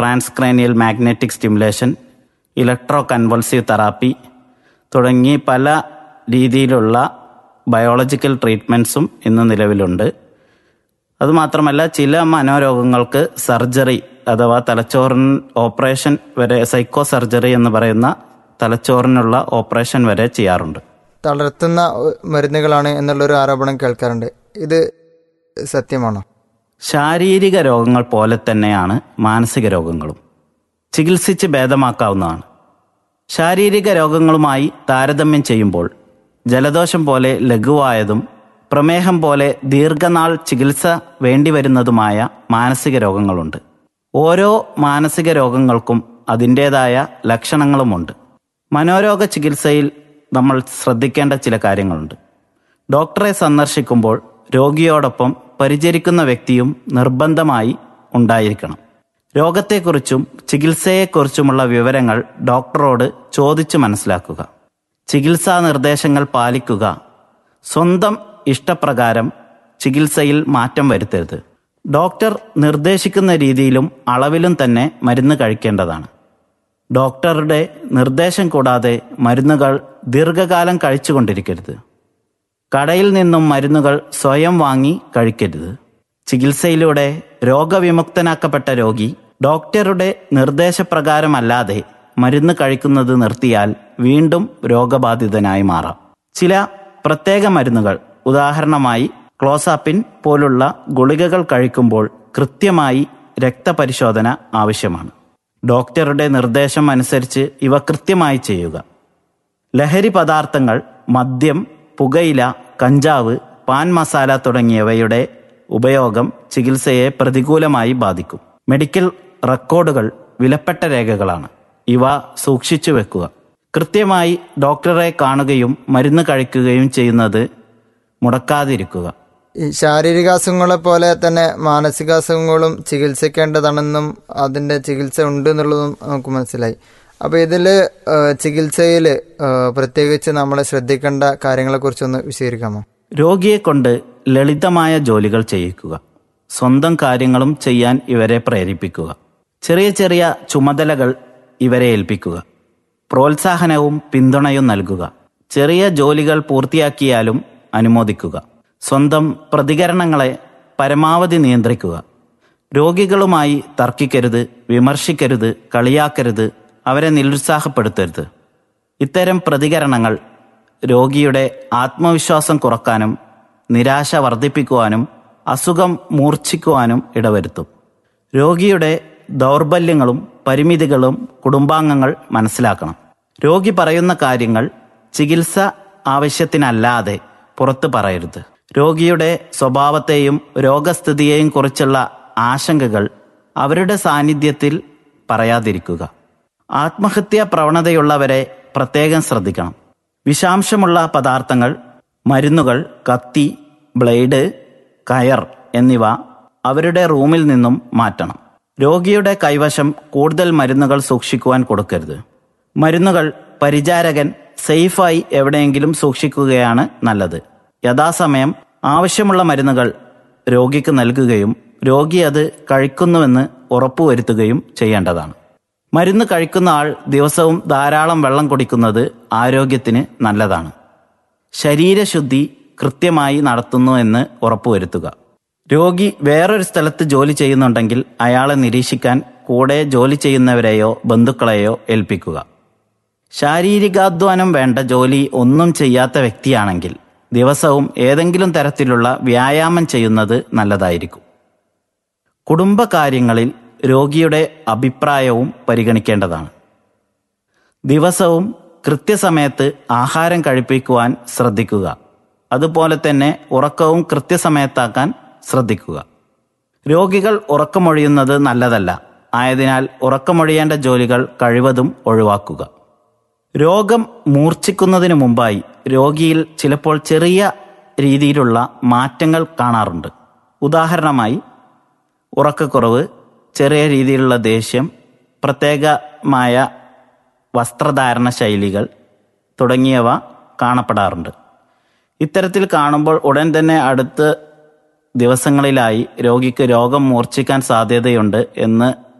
ട്രാൻസ്ക്രേനിയൽ magnetic stimulation electro convulsive therapy തുടങ്ങി പല രീതിയിലുള്ള ബയോളജിക്കൽ ട്രീറ്റ്മെൻറ്റ്സും ഇന്ന് നിലവിലുണ്ട് അതുമാത്രമല്ല ചില മനോരോഗങ്ങൾക്ക് സർജറി അഥവാ തലച്ചോറിന് ഓപ്പറേഷൻ വരെ സൈക്കോ സർജറി എന്ന് പറയുന്ന തലച്ചോറിനുള്ള ഓപ്പറേഷൻ വരെ ചെയ്യാറുണ്ട് തളർത്തുന്ന ഏഹ്, മരുന്നുകളാണ് എന്നുള്ളൊരു ആരോപണം കേൾക്കാറുണ്ട് ഇത് സത്യമാണോ ശാരീരിക രോഗങ്ങൾ പോലെ തന്നെയാണ് മാനസിക രോഗങ്ങളും ചികിത്സിച്ച് ഭേദമാക്കാവുന്നതാണ് ശാരീരിക രോഗങ്ങളുമായി താരതമ്യം ചെയ്യുമ്പോൾ ജലദോഷം പോലെ ലഘുവായതും പ്രമേഹം പോലെ ദീർഘനാൾ ചികിത്സ വേണ്ടിവരുന്നതുമായ മാനസിക രോഗങ്ങളുണ്ട് ഓരോ മാനസിക രോഗങ്ങൾക്കും അതിൻ്റേതായ ലക്ഷണങ്ങളുമുണ്ട് മനോരോഗ ചികിത്സയിൽ നമ്മൾ ശ്രദ്ധിക്കേണ്ട ചില കാര്യങ്ങളുണ്ട് ഡോക്ടറെ സന്ദർശിക്കുമ്പോൾ രോഗിയോടൊപ്പം പരിചരിക്കുന്ന വ്യക്തിയും നിർബന്ധമായി ഉണ്ടായിരിക്കണം രോഗത്തെക്കുറിച്ചും ചികിത്സയെക്കുറിച്ചുമുള്ള വിവരങ്ങൾ ഡോക്ടറോട് ചോദിച്ചു മനസ്സിലാക്കുക ചികിത്സാ നിർദ്ദേശങ്ങൾ പാലിക്കുക സ്വന്തം ഇഷ്ടപ്രകാരം ചികിത്സയിൽ മാറ്റം വരുത്തരുത് ഡോക്ടർ നിർദ്ദേശിക്കുന്ന രീതിയിലും അളവിലും തന്നെ മരുന്ന് കഴിക്കേണ്ടതാണ് ഡോക്ടറുടെ നിർദ്ദേശം കൂടാതെ മരുന്നുകൾ ദീർഘകാലം കഴിച്ചുകൊണ്ടിരിക്കരുത് കടയിൽ നിന്നും മരുന്നുകൾ സ്വയം വാങ്ങി കഴിക്കരുത് ചികിത്സയിലൂടെ രോഗവിമുക്തനാക്കപ്പെട്ട രോഗി ഡോക്ടറുടെ നിർദ്ദേശപ്രകാരമല്ലാതെ മരുന്ന് കഴിക്കുന്നത് നിർത്തിയാൽ വീണ്ടും രോഗബാധിതനായി മാറാം ചില പ്രത്യേക മരുന്നുകൾ ഉദാഹരണമായി ക്ലോസാപ്പിൻ പോലുള്ള ഗുളികകൾ കഴിക്കുമ്പോൾ കൃത്യമായി രക്തപരിശോധന ആവശ്യമാണ് ഡോക്ടറുടെ നിർദ്ദേശം അനുസരിച്ച് ഇവ കൃത്യമായി ചെയ്യുക ലഹരി പദാർത്ഥങ്ങൾ മദ്യം പുകയില കഞ്ചാവ് പാൻ മസാല തുടങ്ങിയവയുടെ ഉപയോഗം ചികിത്സയെ പ്രതികൂലമായി ബാധിക്കും മെഡിക്കൽ റെക്കോർഡുകൾ വിലപ്പെട്ട രേഖകളാണ് ഇവ സൂക്ഷിച്ചു വെക്കുക കൃത്യമായി ഡോക്ടറെ കാണുകയും മരുന്ന് കഴിക്കുകയും ചെയ്യുന്നത് മുടക്കാതിരിക്കുക ഈ ശാരീരികാസുഖങ്ങളെ പോലെ തന്നെ മാനസികാസുഖങ്ങളും ചികിത്സിക്കേണ്ടതാണെന്നും അതിന്റെ ചികിത്സ ഉണ്ട് എന്നുള്ളതും നമുക്ക് മനസ്സിലായി അപ്പോൾ ഇതിൽ ചികിത്സയിൽ പ്രത്യേകിച്ച് നമ്മൾ ശ്രദ്ധിക്കേണ്ട കാര്യങ്ങളെക്കുറിച്ചൊന്ന് വിശദീകരിക്കാമോ രോഗിയെ കൊണ്ട് ലളിതമായ ജോലികൾ ചെയ്യിക്കുക സ്വന്തം കാര്യങ്ങളും ചെയ്യാൻ ഇവരെ പ്രേരിപ്പിക്കുക ചെറിയ ചെറിയ ചുമതലകൾ ഇവരെ ഏൽപ്പിക്കുക പ്രോത്സാഹനവും പിന്തുണയും നൽകുക ചെറിയ ജോലികൾ പൂർത്തിയാക്കിയാലും അനുമോദിക്കുക സ്വന്തം പ്രതികരണങ്ങളെ പരമാവധി നിയന്ത്രിക്കുക രോഗികളുമായി തർക്കിക്കരുത് വിമർശിക്കരുത് കളിയാക്കരുത് അവരെ നിരുത്സാഹപ്പെടുത്തരുത് ഇത്തരം പ്രതികരണങ്ങൾ രോഗിയുടെ ആത്മവിശ്വാസം കുറക്കാനും നിരാശ വർദ്ധിപ്പിക്കുവാനും അസുഖം മൂർച്ഛിക്കുവാനും ഇടവരുത്തും രോഗിയുടെ ദൗർബല്യങ്ങളും പരിമിതികളും കുടുംബാംഗങ്ങൾ മനസ്സിലാക്കണം രോഗി പറയുന്ന കാര്യങ്ങൾ ചികിത്സ ആവശ്യത്തിനല്ലാതെ പുറത്തു പറയരുത് രോഗിയുടെ സ്വഭാവത്തെയും രോഗസ്ഥിതിയെയും കുറിച്ചുള്ള ആശങ്കകൾ അവരുടെ സാന്നിധ്യത്തിൽ പറയാതിരിക്കുക ആത്മഹത്യാ പ്രവണതയുള്ളവരെ പ്രത്യേകം ശ്രദ്ധിക്കണം വിഷാംശമുള്ള പദാർത്ഥങ്ങൾ മരുന്നുകൾ കത്തി ബ്ലേഡ് കയർ എന്നിവ അവരുടെ റൂമിൽ നിന്നും മാറ്റണം രോഗിയുടെ കൈവശം കൂടുതൽ മരുന്നുകൾ സൂക്ഷിക്കുവാൻ കൊടുക്കരുത് മരുന്നുകൾ പരിചാരകൻ സേഫായി എവിടെയെങ്കിലും സൂക്ഷിക്കുകയാണ് നല്ലത് യഥാസമയം ആവശ്യമുള്ള മരുന്നുകൾ രോഗിക്ക് നൽകുകയും രോഗി അത് കഴിക്കുന്നുവെന്ന് ഉറപ്പുവരുത്തുകയും ചെയ്യേണ്ടതാണ് മരുന്ന് കഴിക്കുന്ന ആൾ ദിവസവും ധാരാളം വെള്ളം കുടിക്കുന്നത് ആരോഗ്യത്തിന് നല്ലതാണ് ശരീരശുദ്ധി കൃത്യമായി നടത്തുന്നു എന്ന് ഉറപ്പുവരുത്തുക രോഗി വേറൊരു സ്ഥലത്ത് ജോലി ചെയ്യുന്നുണ്ടെങ്കിൽ അയാളെ നിരീക്ഷിക്കാൻ കൂടെ ജോലി ചെയ്യുന്നവരെയോ ബന്ധുക്കളെയോ ഏൽപ്പിക്കുക ശാരീരികാധ്വാനം വേണ്ട ജോലി ഒന്നും ചെയ്യാത്ത വ്യക്തിയാണെങ്കിൽ ദിവസവും ഏതെങ്കിലും തരത്തിലുള്ള വ്യായാമം ചെയ്യുന്നത് നല്ലതായിരിക്കും കുടുംബകാര്യങ്ങളിൽ രോഗിയുടെ അഭിപ്രായവും പരിഗണിക്കേണ്ടതാണ് ദിവസവും കൃത്യസമയത്ത് ആഹാരം കഴിപ്പിക്കുവാൻ ശ്രദ്ധിക്കുക അതുപോലെ തന്നെ ഉറക്കവും കൃത്യസമയത്താക്കാൻ ശ്രദ്ധിക്കുക രോഗികൾ ഉറക്കമൊഴിയുന്നത് നല്ലതല്ല ആയതിനാൽ ഉറക്കമൊഴിയേണ്ട ജോലികൾ കഴിവതും ഒഴിവാക്കുക രോഗം മൂർച്ഛിക്കുന്നതിന് മുമ്പായി രോഗിയിൽ ചിലപ്പോൾ ചെറിയ രീതിയിലുള്ള മാറ്റങ്ങൾ കാണാറുണ്ട് ഉദാഹരണമായി ഉറക്കക്കുറവ് ചെറിയ രീതിയിലുള്ള ദേഷ്യം പ്രത്യേകമായ വസ്ത്രധാരണ ശൈലികൾ തുടങ്ങിയവ കാണപ്പെടാറുണ്ട് ഇത്തരത്തിൽ കാണുമ്പോൾ ഉടൻ തന്നെ അടുത്ത ദിവസങ്ങളിലായി രോഗിക്ക് രോഗം മൂർച്ഛിക്കാൻ സാധ്യതയുണ്ട് എന്ന്